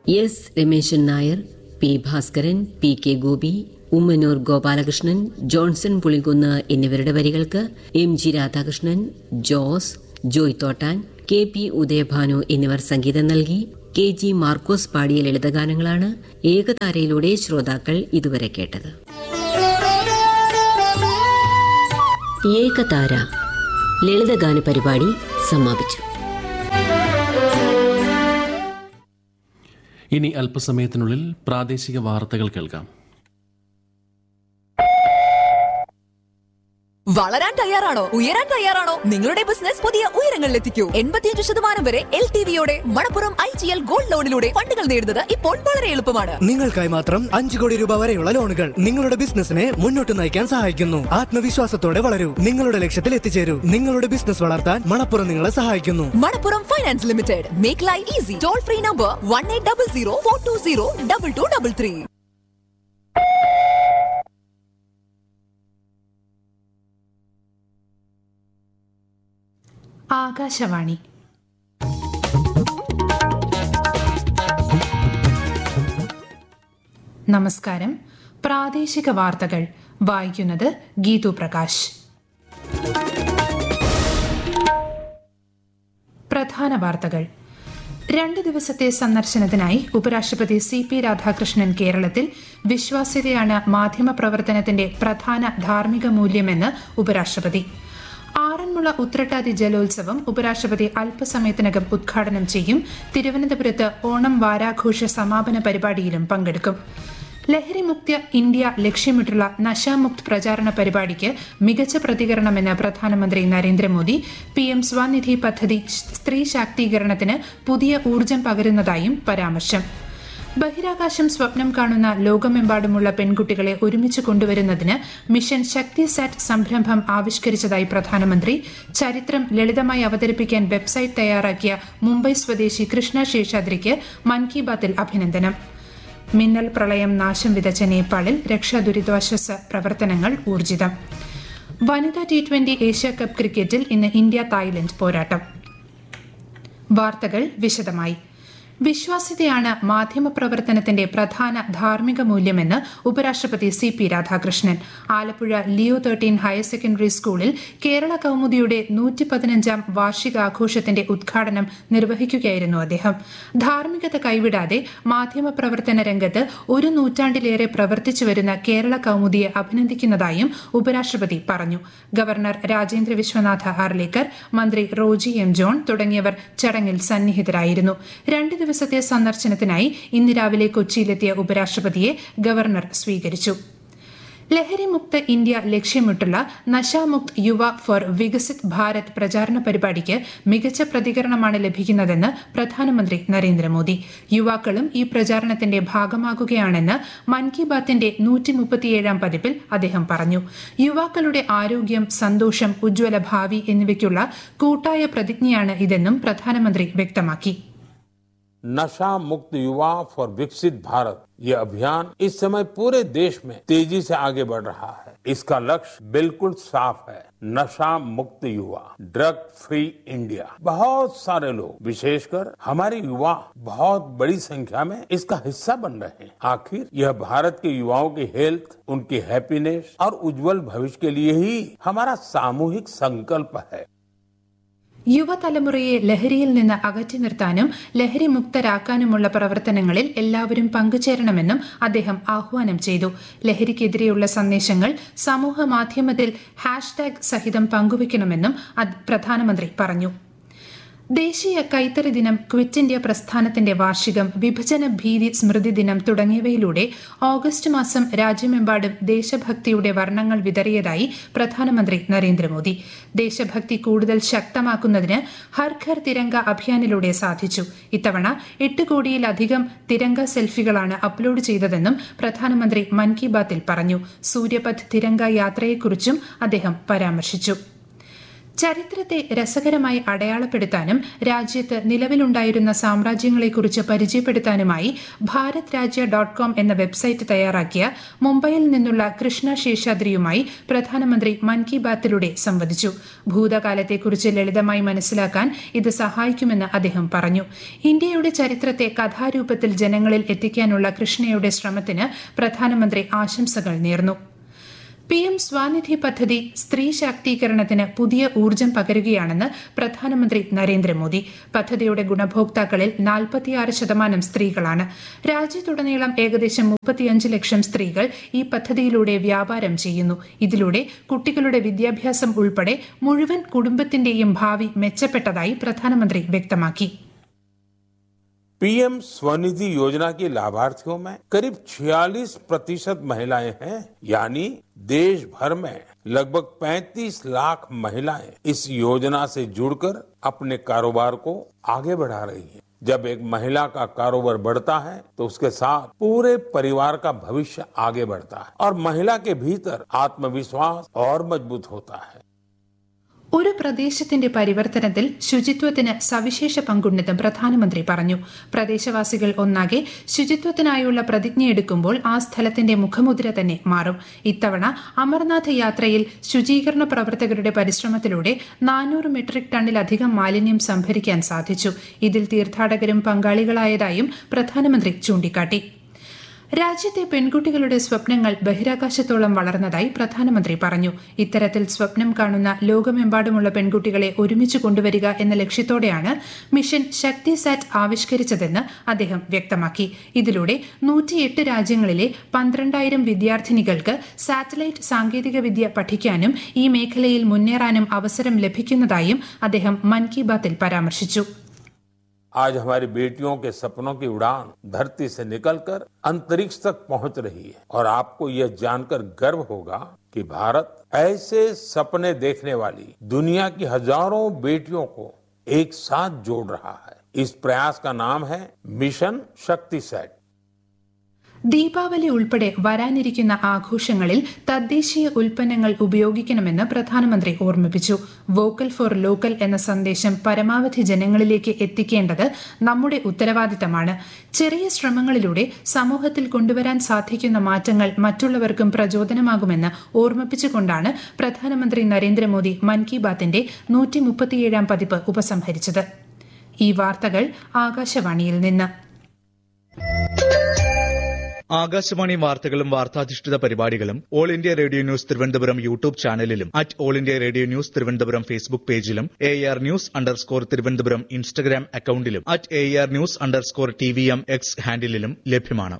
S Rameshan Nair P Bhaskaran P K Gopi Ummannoor Gopalakrishnan Johnson Pulinkunnu എന്നിവരുടെ വരികൾക്ക് M G Radhakrishnan Jose Joy Thottan K P Udayabhanu എന്നിവർ സംഗീതം നൽകി കെ ജി മാർക്കോസ് പാടിയ ലളിതഗാനങ്ങളാണ് ഏകതാരയിലൂടെ ശ്രോതാക്കൾ ഇതുവരെ കേട്ടത് ഏകതാര ലളിതഗാന പരിപാടി സമാപിച്ചു ഇനി അല്പസമയത്തിനുള്ളിൽ പ്രാദേശിക വാർത്തകൾ കേൾക്കാം വളരാൻ തയ്യാറാണോ ഉയരാൻ തയ്യാറാണോ നിങ്ങളുടെ ബിസിനസ് പുതിയ ഉയരങ്ങളിലെത്തിക്കൂ എൺപത്തിയഞ്ച് ശതമാനം വരെ എൽ ടി വിയോടെ Manappuram I G L gold ലോണിലൂടെ ഫണ്ടുകൾ നേടുന്നത് ഇപ്പോൾ വളരെ എളുപ്പമാണ് നിങ്ങൾക്കായി മാത്രം അഞ്ചു കോടി രൂപ വരെയുള്ള ലോണുകൾ നിങ്ങളുടെ ബിസിനസിനെ മുന്നോട്ട് നയിക്കാൻ സഹായിക്കുന്നു ആത്മവിശ്വാസത്തോടെ വളരൂ നിങ്ങളുടെ ലക്ഷ്യത്തിൽ എത്തിച്ചേരൂ നിങ്ങളുടെ ബിസിനസ് വളർത്താൻ മണപ്പുറം നിങ്ങളെ സഹായിക്കുന്നു Manappuram finance limited make life easy toll free number one eight double zero four two zero double two double three Akashvani നമസ്കാരം പ്രാദേശിക വാർത്തകൾ വായിക്കുന്നത് ഗീതു പ്രകാശ് പ്രധാന വാർത്തകൾ രണ്ട് ദിവസത്തെ സന്ദർശനത്തിനായി ഉപരാഷ്ട്രപതി സി പി രാധാകൃഷ്ണൻ കേരളത്തിൽ വിശ്വാസ്യതയാണ് മാധ്യമപ്രവർത്തനത്തിന്റെ പ്രധാന ധാർമ്മിക മൂല്യമെന്ന് ഉപരാഷ്ട്രപതി ആറന്മുള ഉത്രട്ടാതി ജലോത്സവം ഉപരാഷ്ട്രപതി അല്പസമയത്തിനകം ഉദ്ഘാടനം ചെയ്യും തിരുവനന്തപുരത്ത് ഓണം വാരാഘോഷ സമാപന പരിപാടിയിലും പങ്കെടുക്കും ലഹരിമുക്ത ഇന്ത്യ ലക്ഷ്യമിട്ടുള്ള നശാമുക്ത് പ്രചാരണ പരിപാടിക്ക് മികച്ച പ്രതികരണമെന്ന് പ്രധാനമന്ത്രി നരേന്ദ്രമോദി പി എം സ്വനിധി പദ്ധതി സ്ത്രീ ശാക്തീകരണത്തിന് പുതിയ ഊർജം പകരുന്നതായും പരാമർശം ബഹിരാകാശം സ്വപ്നം കാണുന്ന ലോകമെമ്പാടുമുള്ള പെൺകുട്ടികളെ ഒരുമിച്ച് കൊണ്ടുവരുന്നതിന് മിഷൻ ശക്തി സാറ്റ് സംരംഭം ആവിഷ്കരിച്ചതായി പ്രധാനമന്ത്രി ചരിത്രം ലളിതമായി അവതരിപ്പിക്കാൻ വെബ്സൈറ്റ് തയ്യാറാക്കിയ മുംബൈ സ്വദേശി കൃഷ്ണ ശേഷാദ്രിക്ക് മൻ കി ബാത്തിൽ അഭിനന്ദനം മിന്നൽ പ്രളയം നാശം വിതച്ച നേപ്പാളിൽ രക്ഷാ ദുരിതാശ്വാസ പ്രവർത്തനങ്ങൾ ഊർജിതം വനിതാ ടി ട്വന്റി ഏഷ്യ കപ്പ് ക്രിക്കറ്റിൽ ഇന്ന് ഇന്ത്യ തായ്ലൻഡ് പോരാട്ടം വാർത്തകൾ വിശദമായി വിശ്വാസ്യതയാണ് മാധ്യമപ്രവർത്തനത്തിന്റെ പ്രധാന ധാർമ്മിക മൂല്യമെന്ന് ഉപരാഷ്ട്രപതി C P Radhakrishnan Alappuzha Leo thirteen higher secondary സ്കൂളിൽ കേരള കൗമുദിയുടെ നൂറ്റി പതിനഞ്ചാം വാർഷികാഘോഷത്തിന്റെ ഉദ്ഘാടനം നിർവഹിക്കുകയായിരുന്നു അദ്ദേഹം ധാർമ്മികത കൈവിടാതെ മാധ്യമപ്രവർത്തന രംഗത്ത് ഒരു നൂറ്റാണ്ടിലേറെ പ്രവർത്തിച്ചു വരുന്ന കേരള കൗമുദിയെ അഭിനന്ദിക്കുന്നതായും ഉപരാഷ്ട്രപതി പറഞ്ഞു ഗവർണർ രാജേന്ദ്ര വിശ്വനാഥ ആർലേക്കർ മന്ത്രി റോജി എം ജോൺ തുടങ്ങിയവർ ചടങ്ങിൽ സന്നിഹിതരായിരുന്നു രണ്ട് ദിവസത്തെ സന്ദർശനത്തിനായി ഇന്ന് രാവിലെ കൊച്ചിയിലെത്തിയ ഉപരാഷ്ട്രപതിയെ ഗവർണർ സ്വീകരിച്ചു ലഹരിമുക്ത ഇന്ത്യ ലക്ഷ്യമിട്ടുള്ള നശാമുക്ത് യുവ ഫോർ വികസിത് ഭാരത് പ്രചാരണ പരിപാടിക്ക് മികച്ച പ്രതികരണമാണ് ലഭിക്കുന്നതെന്ന് പ്രധാനമന്ത്രി നരേന്ദ്രമോദി യുവാക്കളും ഈ പ്രചാരണത്തിന്റെ ഭാഗമാകുകയാണെന്ന് മൻ കി ബാത്തിന്റെ നൂറ്റി മുപ്പത്തിയേഴാം പതിപ്പിൽ അദ്ദേഹം പറഞ്ഞു യുവാക്കളുടെ ആരോഗ്യം സന്തോഷം ഉജ്ജ്വല ഭാവി എന്നിവയ്ക്കുള്ള കൂട്ടായ പ്രതിജ്ഞയാണ് ഇതെന്നും പ്രധാനമന്ത്രി വ്യക്തമാക്കി नशा मुक्त युवा फॉर विकसित भारत ये अभियान इस समय पूरे देश में तेजी से आगे बढ़ रहा है इसका लक्ष्य बिल्कुल साफ है नशा मुक्त युवा ड्रग फ्री इंडिया बहुत सारे लोग विशेषकर हमारे युवा बहुत बड़ी संख्या में इसका हिस्सा बन रहे हैं आखिर यह भारत के युवाओं की हेल्थ उनकी हैप्पीनेस और उज्जवल भविष्य के लिए ही हमारा सामूहिक संकल्प है യുവതലമുറയെ ലഹരിയിൽ നിന്ന് അകറ്റി നിർത്താനും ലഹരി മുക്തരാക്കാനുമുള്ള പ്രവർത്തനങ്ങളിൽ എല്ലാവരും പങ്കുചേരണമെന്നും അദ്ദേഹം ആഹ്വാനം ചെയ്തു ലഹരിക്കെതിരെയുള്ള സന്ദേശങ്ങൾ സമൂഹ മാധ്യമത്തിൽ ഹാഷ്ടാഗ് സഹിതം പങ്കുവയ്ക്കണമെന്നും പ്രധാനമന്ത്രി പറഞ്ഞു ദേശീയ കൈത്തറി ദിനം ക്വിറ്റ് ഇന്ത്യ പ്രസ്ഥാനത്തിന്റെ വാർഷികം വിഭജന ഭീതി സ്മൃതി ദിനം തുടങ്ങിയവയിലൂടെ ഓഗസ്റ്റ് മാസം രാജ്യമെമ്പാടും ദേശഭക്തിയുടെ വർണ്ണങ്ങൾ വിതറിയതായി പ്രധാനമന്ത്രി നരേന്ദ്രമോദി ദേശഭക്തി കൂടുതൽ ശക്തമാക്കുന്നതിന് ഹർ ഘർ തിരങ്ക അഭിയാനിലൂടെ സാധിച്ചു ഇത്തവണ എട്ട് കോടിയിലധികം തിരങ്ക സെൽഫികളാണ് അപ്ലോഡ് ചെയ്തതെന്നും പ്രധാനമന്ത്രി മൻ കി ബാത്തിൽ പറഞ്ഞു സൂര്യപഥ് തിരങ്ക യാത്രയെക്കുറിച്ചും അദ്ദേഹം പരാമർശിച്ചു ചരിത്രത്തെ രസകരമായി അടയാളപ്പെടുത്താനും രാജ്യത്ത് നിലവിലുണ്ടായിരുന്ന സാമ്രാജ്യങ്ങളെക്കുറിച്ച് പരിചയപ്പെടുത്താനുമായി ഭാരത് രാജ്യ ഡോട്ട് കോം എന്ന വെബ്സൈറ്റ് തയ്യാറാക്കിയ മുംബൈയിൽ നിന്നുള്ള കൃഷ്ണ ശേഷാദ്രിയുമായി പ്രധാനമന്ത്രി മൻ കി ബാത്തിലൂടെ സംവദിച്ചു ഭൂതകാലത്തെക്കുറിച്ച് ലളിതമായി മനസ്സിലാക്കാൻ ഇത് സഹായിക്കുമെന്ന് അദ്ദേഹം പറഞ്ഞു ഇന്ത്യയുടെ ചരിത്രത്തെ കഥാരൂപത്തിൽ ജനങ്ങളിൽ എത്തിക്കാനുള്ള കൃഷ്ണയുടെ ശ്രമത്തിന് പ്രധാനമന്ത്രി ആശംസകൾ നേർന്നു പി എം സ്വാനിധി പദ്ധതി സ്ത്രീ ശാക്തീകരണത്തിന് പുതിയ ഊർജ്ജം പകരുകയാണെന്ന് പ്രധാനമന്ത്രി നരേന്ദ്രമോദി പദ്ധതിയുടെ ഗുണഭോക്താക്കളിൽ നാൽപ്പത്തിയാറ് ശതമാനം സ്ത്രീകളാണ് രാജ്യത്തുടനീളം ഏകദേശം മുപ്പത്തിയഞ്ച് ലക്ഷം സ്ത്രീകൾ ഈ പദ്ധതിയിലൂടെ വ്യാപാരം ചെയ്യുന്നു ഇതിലൂടെ കുട്ടികളുടെ വിദ്യാഭ്യാസം ഉൾപ്പെടെ മുഴുവൻ കുടുംബത്തിന്റെയും ഭാവി മെച്ചപ്പെട്ടതായി പ്രധാനമന്ത്രി വ്യക്തമാക്കി पीएम स्वनिधि योजना की लाभार्थियों में करीब 46 प्रतिशत महिलाएं हैं यानी देश भर में लगभग 35 लाख महिलाएं इस योजना से जुड़कर अपने कारोबार को आगे बढ़ा रही हैं जब एक महिला का कारोबार बढ़ता है तो उसके साथ पूरे परिवार का भविष्य आगे बढ़ता है और महिला के भीतर आत्मविश्वास और मजबूत होता है ഒരു പ്രദേശത്തിന്റെ പരിവർത്തനത്തിൽ ശുചിത്വത്തിന് സവിശേഷ പങ്കുണ്ടെന്ന് പ്രധാനമന്ത്രി പറഞ്ഞു പ്രദേശവാസികൾ ഒന്നാകെ ശുചിത്വത്തിനായുള്ള പ്രതിജ്ഞയെടുക്കുമ്പോൾ ആ സ്ഥലത്തിന്റെ മുഖമുദ്ര തന്നെ മാറും ഇത്തവണ അമർനാഥ് യാത്രയിൽ ശുചീകരണ പ്രവർത്തകരുടെ പരിശ്രമത്തിലൂടെ നാനൂറ് മെട്രിക് ടണ്ണിലധികം മാലിന്യം സംഭരിക്കാൻ സാധിച്ചു ഇതിൽ തീർത്ഥാടകരും പങ്കാളികളായതായും പ്രധാനമന്ത്രി ചൂണ്ടിക്കാട്ടി രാജ്യത്തെ പെൺകുട്ടികളുടെ സ്വപ്നങ്ങൾ ബഹിരാകാശത്തോളം വളർന്നതായി പ്രധാനമന്ത്രി പറഞ്ഞു ഇത്തരത്തിൽ സ്വപ്നം കാണുന്ന ലോകമെമ്പാടുമുള്ള പെൺകുട്ടികളെ ഒരുമിച്ച് കൊണ്ടുവരിക എന്ന ലക്ഷ്യത്തോടെയാണ് മിഷൻ ശക്തി സാറ്റ് ആവിഷ്കരിച്ചതെന്ന് അദ്ദേഹം വ്യക്തമാക്കി ഇതിലൂടെ നൂറ്റിയെട്ട് രാജ്യങ്ങളിലെ പന്ത്രണ്ടായിരം വിദ്യാർത്ഥിനികൾക്ക് സാറ്റലൈറ്റ് സാങ്കേതികവിദ്യ പഠിക്കാനും ഈ മേഖലയിൽ മുന്നേറാനും അവസരം ലഭിക്കുന്നതായും അദ്ദേഹം മൻ കി ബാത്തിൽ പരാമർശിച്ചു आज हमारी बेटियों के सपनों की उड़ान धरती से निकलकर अंतरिक्ष तक पहुंच रही है और आपको यह जानकर गर्व होगा कि भारत ऐसे सपने देखने वाली दुनिया की हजारों बेटियों को एक साथ जोड़ रहा है इस प्रयास का नाम है मिशन शक्ति सेट ദീപാവലി ഉൾപ്പെടെ വരാനിരിക്കുന്ന ആഘോഷങ്ങളിൽ തദ്ദേശീയ ഉൽപ്പന്നങ്ങൾ ഉപയോഗിക്കണമെന്ന് പ്രധാനമന്ത്രി ഓർമ്മിപ്പിച്ചു വോക്കൽ ഫോർ ലോക്കൽ എന്ന സന്ദേശം പരമാവധി ജനങ്ങളിലേക്ക് എത്തിക്കേണ്ടത് നമ്മുടെ ഉത്തരവാദിത്തമാണ് ചെറിയ ശ്രമങ്ങളിലൂടെ സമൂഹത്തിൽ കൊണ്ടുവരാൻ സാധിക്കുന്ന മാറ്റങ്ങൾ മറ്റുള്ളവർക്കും പ്രചോദനമാകുമെന്ന് ഓർമ്മിപ്പിച്ചുകൊണ്ടാണ് പ്രധാനമന്ത്രി നരേന്ദ്രമോദി മൻ കി ബാത്തിന്റെ നൂറ്റി മുപ്പത്തിയേഴാം പതിപ്പ് ഉപസംഹരിച്ചത് ഈ വാർത്തകൾ ആകാശവാണിയിൽ നിന്ന് ആകാശവാണി വാർത്തകളും വാർത്താധിഷ്ഠിത പരിപാടികളും All India Radio news Thiruvananthapuram YouTube ചാനലിലും at All India Radio news Thiruvananthapuram Facebook പേജിലും A R news underscore Thiruvananthapuram Instagram അക്കൌണ്ടിലും at A R news underscore T V M X ഹാൻഡിലും ലഭ്യമാണ്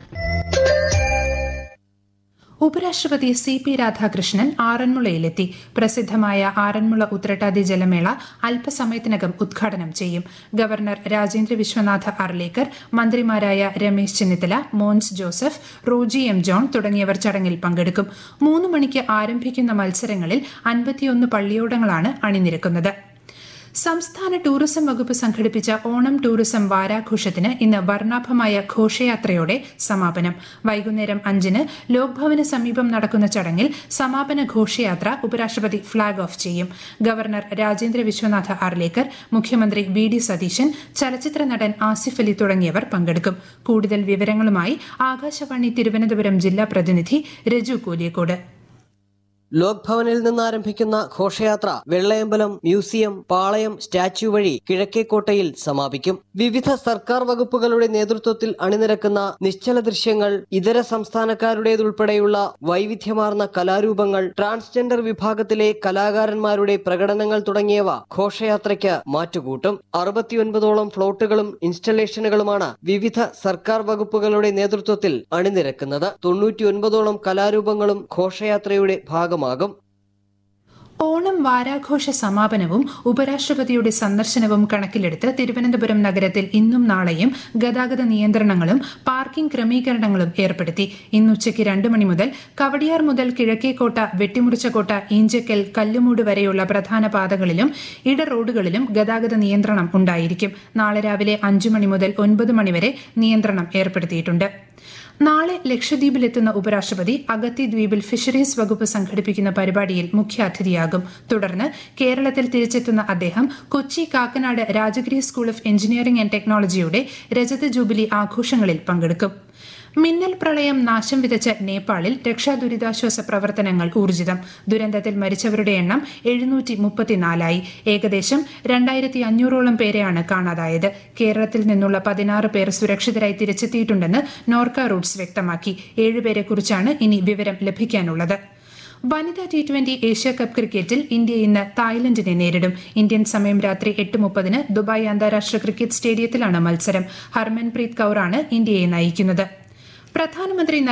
ഉപരാഷ്ട്രപതി സി പി രാധാകൃഷ്ണൻ ആറന്മുളയിലെത്തി പ്രസിദ്ധമായ ആറന്മുള ഉത്രട്ടാതി ജലമേള അല്പസമയത്തിനകം ഉദ്ഘാടനം ചെയ്യും ഗവർണർ രാജേന്ദ്ര വിശ്വനാഥ അർലേക്കർ മന്ത്രിമാരായ രമേശ് ചെന്നിത്തല മോൻസ് ജോസഫ് റോജി എം ജോൺ തുടങ്ങിയവർ ചടങ്ങിൽ പങ്കെടുക്കും മൂന്ന് മണിക്ക് ആരംഭിക്കുന്ന മത്സരങ്ങളിൽ അൻപത്തിയൊന്ന് പള്ളിയോടങ്ങളാണ് അണിനിരക്കുന്നത് സംസ്ഥാന ടൂറിസം വകുപ്പ് സംഘടിപ്പിച്ച ഓണം ടൂറിസം വാരാഘോഷത്തിന് ഇന്ന് വർണ്ണാഭമായ ഘോഷയാത്രയോടെ സമാപനം വൈകുന്നേരം അഞ്ചിന് ലോക്ഭവന് സമീപം നടക്കുന്ന ചടങ്ങിൽ സമാപന ഘോഷയാത്ര ഉപരാഷ്ട്രപതി ഫ്ളാഗ് ഓഫ് ചെയ്യും ഗവർണർ രാജേന്ദ്ര വിശ്വനാഥ ആർലേക്കർ മുഖ്യമന്ത്രി വി ഡി സതീശൻ ചലച്ചിത്ര നടൻ ആസിഫ് അലി തുടങ്ങിയവർ പങ്കെടുക്കും കൂടുതൽ വിവരങ്ങളുമായി ആകാശവാണി തിരുവനന്തപുരം ജില്ലാ പ്രതിനിധി രജു കൂലിയക്കോട് ലോക് ഭവനിൽ നിന്ന് ആരംഭിക്കുന്ന ഘോഷയാത്ര വെള്ളയമ്പലം മ്യൂസിയം പാളയം സ്റ്റാച്യു വഴി കിഴക്കേക്കോട്ടയിൽ സമാപിക്കും വിവിധ സർക്കാർ വകുപ്പുകളുടെ നേതൃത്വത്തിൽ അണിനിരക്കുന്ന നിശ്ചല ദൃശ്യങ്ങൾ ഇതര സംസ്ഥാനക്കാരുടേതുൾപ്പെടെയുള്ള വൈവിധ്യമാർന്ന കലാരൂപങ്ങൾ ട്രാൻസ്ജെൻഡർ വിഭാഗത്തിലെ കലാകാരന്മാരുടെ പ്രകടനങ്ങൾ തുടങ്ങിയവ ഘോഷയാത്രയ്ക്ക് മാറ്റുകൂട്ടും അറുപത്തിയൊൻപതോളം ഫ്ലോട്ടുകളും ഇൻസ്റ്റലേഷനുകളുമാണ് വിവിധ സർക്കാർ വകുപ്പുകളുടെ നേതൃത്വത്തിൽ അണിനിരക്കുന്നത് തൊണ്ണൂറ്റിയൊൻപതോളം കലാരൂപങ്ങളും ഘോഷയാത്രയുടെ ഭാഗമാകും ഓണം വാരാഘോഷ സമാപനവും ഉപരാഷ്ട്രപതിയുടെ സന്ദർശനവും കണക്കിലെടുത്ത് തിരുവനന്തപുരം നഗരത്തിൽ ഇന്നും നാളെയും ഗതാഗത നിയന്ത്രണങ്ങളും പാർക്കിംഗ് ക്രമീകരണങ്ങളും ഏർപ്പെടുത്തി ഇന്നുച്ചയ്ക്ക് രണ്ട് മണി മുതൽ കവടിയാർ മുതൽ കിഴക്കേക്കോട്ട വെട്ടിമുറിച്ചകോട്ട ഈഞ്ചക്കൽ കല്ലുമൂട് വരെയുള്ള പ്രധാന പാതകളിലും ഇട റോഡുകളിലും ഗതാഗത നിയന്ത്രണം ഉണ്ടായിരിക്കും നാളെ രാവിലെ അഞ്ചു മണി മുതൽ ഒൻപത് മണിവരെ നിയന്ത്രണം ഏർപ്പെടുത്തിയിട്ടുണ്ട് നാളെ ലക്ഷദ്വീപിലെത്തുന്ന ഉപരാഷ്ട്രപതി അഗത്തി ദ്വീപിൽ ഫിഷറീസ് വകുപ്പ് സംഘടിപ്പിക്കുന്ന പരിപാടിയിൽ മുഖ്യാതിഥിയാകും തുടർന്ന് കേരളത്തിൽ തിരിച്ചെത്തുന്ന അദ്ദേഹം Kochi Kakkanad Rajagiri school of engineering and ടെക്നോളജിയുടെ രജത ജൂബിലി ആഘോഷങ്ങളിൽ പങ്കെടുക്കും മിന്നൽ പ്രളയം നാശം വിതച്ച നേപ്പാളിൽ രക്ഷാ ദുരിതാശ്വാസ പ്രവർത്തനങ്ങൾ ഊർജിതം ദുരന്തത്തിൽ മരിച്ചവരുടെ എണ്ണം എഴുന്നൂറ്റി മുപ്പത്തിനാലായി ഏകദേശം രണ്ടായിരത്തി അഞ്ഞൂറോളം പേരെയാണ് കാണാതായത് കേരളത്തിൽ നിന്നുള്ള പതിനാറ് പേർ സുരക്ഷിതരായി തിരിച്ചെത്തിയിട്ടുണ്ടെന്ന് നോർക്ക റൂട്ട്സ് വ്യക്തമാക്കി ഏഴുപേരെക്കുറിച്ചാണ് ഇനി വിവരം ലഭിക്കാനുള്ളത് വനിതാ ടി ട്വന്റി ഏഷ്യ കപ്പ് ക്രിക്കറ്റിൽ ഇന്ത്യ ഇന്ന് തായ്ലൻഡിനെ നേരിടും ഇന്ത്യൻ സമയം രാത്രി എട്ട് മുപ്പതിന് ദുബായ് അന്താരാഷ്ട്ര ക്രിക്കറ്റ് സ്റ്റേഡിയത്തിലാണ് മത്സരം ഹർമൻപ്രീത് കൌറാണ് ഇന്ത്യയെ നയിക്കുന്നത് പ്രധാനമന്ത്രി